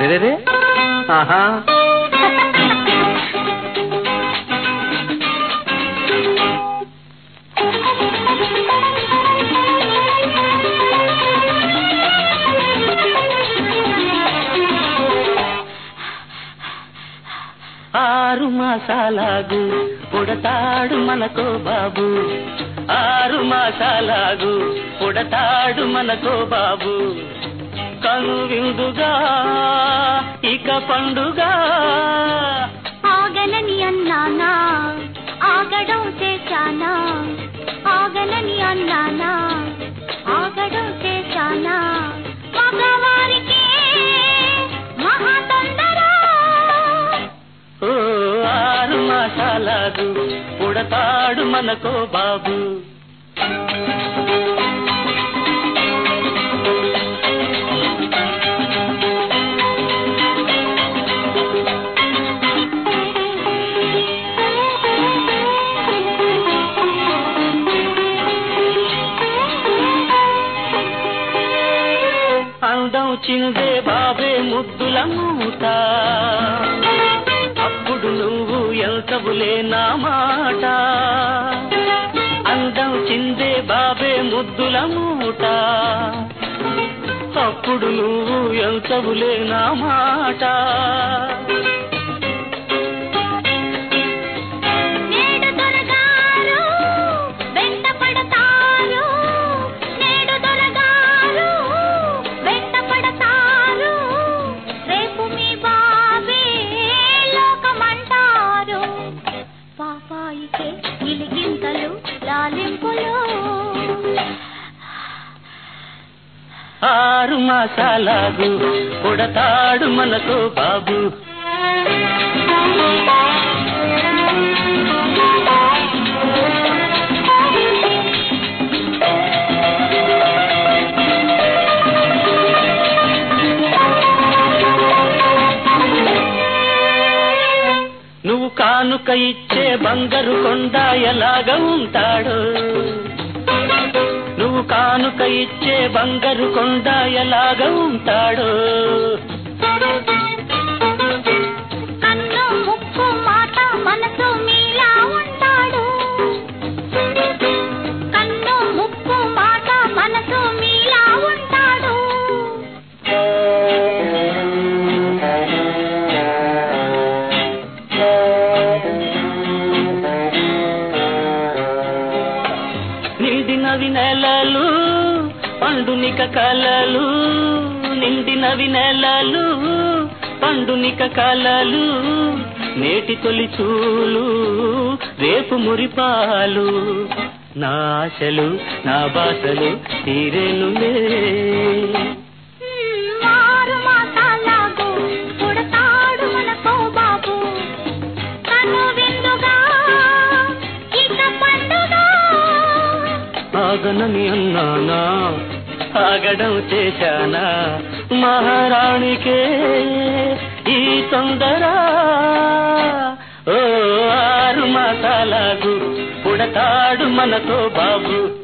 అరే ఆహా ఆరు మాసాలాగు పుడతాడు మనకో బాబు ఆరు మాసాలాగు పుడతాడు మనకో బాబు కను విందుగా ఇక పండుగ ఆగలని అన్నానా ఆగడం చేశానా ఆగలని అన్నానా ఆగడం చేశానా మగవారికి మహా తొందర ఓ ఆరు మాసాలాగు పుడతాడు మనకో బాబు అందం చిందే బాబే ముద్దుల మూట అప్పుడు నువ్వు ఎంతవులే నా మాట అందం చిందే బాబే ముద్దుల మూట అప్పుడు నువ్వు ఎంతవులే నా మాట నేడు దొరగారు వెంట పడతారు నేడు దొరగారు వెంట పడతారు రేపు మీ బాబే లోకమంటారు పాపాయికే ఇలిగింతలు లాలింపులు ఆరు మాసాలాగు పుడతాడు మనకు బాబు నువ్వు కానుక ఇచ్చే బంగారు కొండ ఎలాగ ఉంటాడు నువ్వు కానుక ఇచ్చే బంగారు కొండ ఎలాగ ఉంటాడు కన్ను ముక్కు మాట మనసు మీలా ఉంటాడు కన్ను ముక్కు మాట మనసు మీలా ఉంటాడు నిండినవి నెలలు పండునిక కలలు నిండినవి నెలలు పండునిక కలలు నేటి తొలి చూలు రేపు మురిపాలు నా ఆశలు నా బాసలు తీరేనులే మారు మాసాలాగు పుడతాడు మనకో బాబు కను విందుగా ఇక పండుగ ఆగనని అన్నానా ఆగడం చేశానా మహారాణికే ఈ తొందర ఓ ఆరు మాసాలాగు పుడతాడు మనతో బాబు